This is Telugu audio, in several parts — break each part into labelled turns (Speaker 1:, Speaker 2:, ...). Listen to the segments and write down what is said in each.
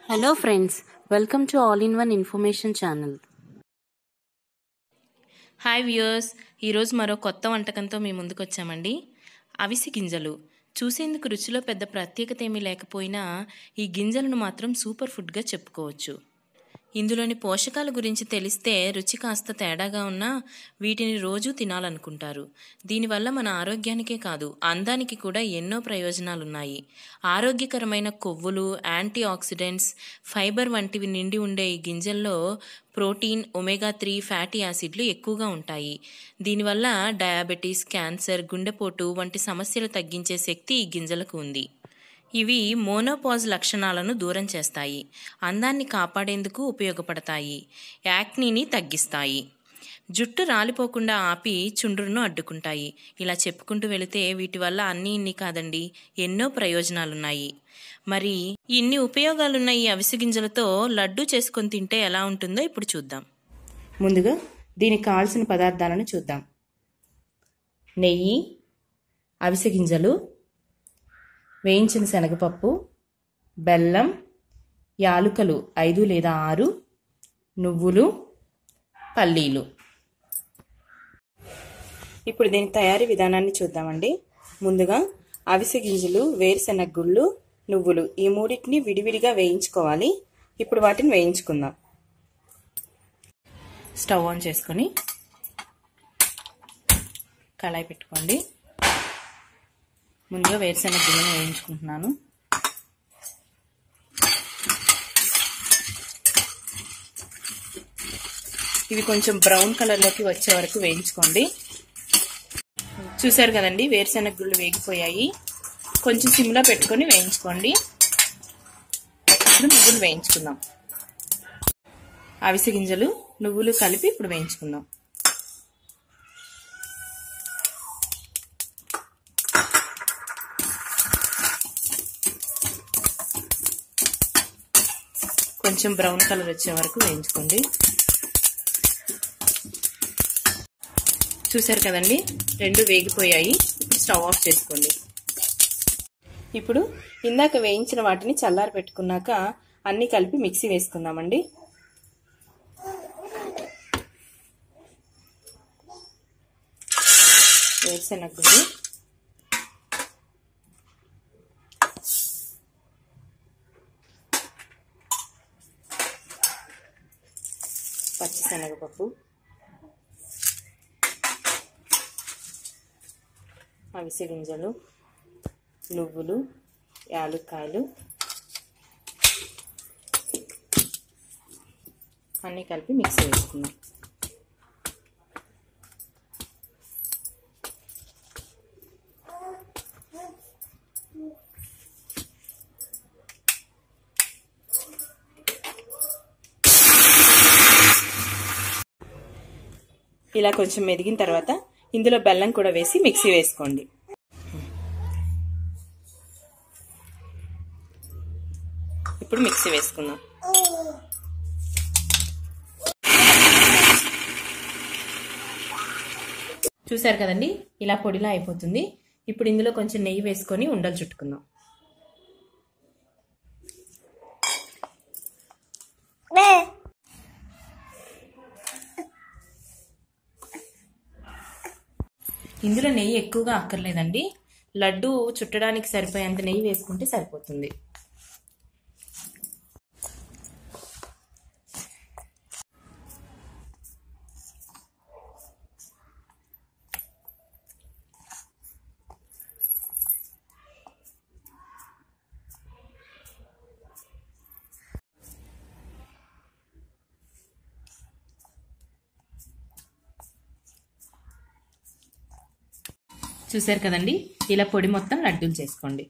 Speaker 1: Hello friends, welcome to All in One Information Channel.
Speaker 2: Hi viewers ఈరోజు మరో కొత్త వంటకంతో మీ ముందుకు వచ్చామండి అవిసి గింజలు చూసేందుకు రుచిలో పెద్ద ప్రత్యేకత ఏమీ లేకపోయినా ఈ గింజలను మాత్రం సూపర్ ఫుడ్గా చెప్పుకోవచ్చు ఇందులోని పోషకాల గురించి తెలిస్తే రుచి కాస్త తేడాగా ఉన్నా వీటిని రోజూ తినాలనుకుంటారు దీనివల్ల మన ఆరోగ్యానికే కాదు అందానికి కూడా ఎన్నో ప్రయోజనాలున్నాయి ఆరోగ్యకరమైన కొవ్వులు యాంటీ ఆక్సిడెంట్స్ ఫైబర్ వంటివి నిండి ఉండే ఈ గింజల్లో ప్రోటీన్ ఒమేగా త్రీ ఫ్యాటీ యాసిడ్లు ఎక్కువగా ఉంటాయి దీనివల్ల డయాబెటీస్ క్యాన్సర్ గుండెపోటు వంటి సమస్యలు తగ్గించే శక్తి ఈ గింజలకు ఉంది ఇవి మోనోపాజ్ లక్షణాలను దూరం చేస్తాయి అందాన్ని కాపాడేందుకు ఉపయోగపడతాయి యాక్నీని తగ్గిస్తాయి జుట్టు రాలిపోకుండా ఆపి చుండ్రును అడ్డుకుంటాయి ఇలా చెప్పుకుంటూ వెళితే వీటి వల్ల అన్నీ ఇన్ని కాదండి ఎన్నో ప్రయోజనాలున్నాయి మరి ఇన్ని ఉపయోగాలున్న ఈ అవిసె గింజలతో లడ్డు చేసుకొని తింటే ఎలా ఉంటుందో ఇప్పుడు చూద్దాం
Speaker 3: ముందుగా దీనికి కావాల్సిన పదార్థాలను చూద్దాం నెయ్యి అవిసె గింజలు వేయించిన శనగపప్పు బెల్లం యాలుకలు ఐదు లేదా ఆరు నువ్వులు పల్లీలు ఇప్పుడు దీని తయారీ విధానాన్ని చూద్దామండి ముందుగా అవిసె గింజలు వేరుశెనగ గుళ్ళు నువ్వులు ఈ మూడింటిని విడివిడిగా వేయించుకోవాలి ఇప్పుడు వాటిని వేయించుకుందాం స్టవ్ ఆన్ చేసుకొని కళాయి పెట్టుకోండి ముందుగా వేరుశెనగ గిన్నెను వేయించుకుంటున్నాను ఇవి కొంచెం బ్రౌన్ కలర్లోకి వచ్చే వరకు వేయించుకోండి చూసారు కదండి వేరుశెనగ గుళ్ళు వేగిపోయాయి కొంచెం సిమ్లో పెట్టుకొని వేయించుకోండి ఇప్పుడు నువ్వులు వేయించుకుందాం అవిసె గింజలు నువ్వులు కలిపి ఇప్పుడు వేయించుకుందాం కొంచెం బ్రౌన్ కలర్ వచ్చే వరకు వేయించుకోండి చూసారు కదండి రెండు వేగిపోయాయి ఇప్పుడు స్టవ్ ఆఫ్ చేసుకోండి ఇప్పుడు ఇందాక వేయించిన వాటిని చల్లారి పెట్టుకున్నాక అన్ని కలిపి మిక్సీ వేసుకుందామండి వేరుశెనగ గుండి పచ్చిశనగపప్పు అవిసె గింజలు నువ్వులు యాలుక్కాయలు అన్నీ కలిపి మిక్సీ వేసుకుందాం ఇలా కొంచెం మెదిగిన తర్వాత ఇందులో బెల్లం కూడా వేసి మిక్సీ వేసుకోండి ఇప్పుడు మిక్సీ వేసుకుందాం చూసారు కదండి ఇలా పొడిలా అయిపోతుంది ఇప్పుడు ఇందులో కొంచెం నెయ్యి వేసుకొని ఉండలు చుట్టుకుందాం ఇందులో నెయ్యి ఎక్కువగా అక్కర్లేదండి లడ్డు చుట్టడానికి సరిపోయేంత నెయ్యి వేసుకుంటే సరిపోతుంది చూసారు కదండి ఇలా పొడి మొత్తం లడ్డూలు చేసుకోండి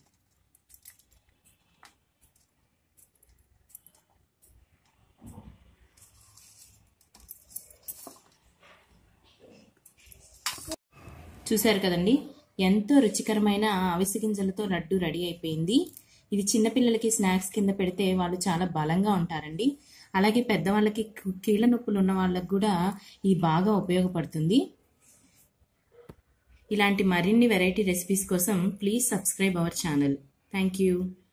Speaker 3: చూసారు కదండి ఎంతో రుచికరమైన అవిసె గింజలతో లడ్డు రెడీ అయిపోయింది ఇది చిన్నపిల్లలకి స్నాక్స్ కింద పెడితే వాళ్ళు చాలా బలంగా ఉంటారండి అలాగే పెద్దవాళ్ళకి కీళ్ళ నొప్పులు ఉన్న వాళ్ళకి కూడా ఇది బాగా ఉపయోగపడుతుంది ఇలాంటి మరిన్ని వెరైటీ రెసిపీస్ కోసం please subscribe our channel thank you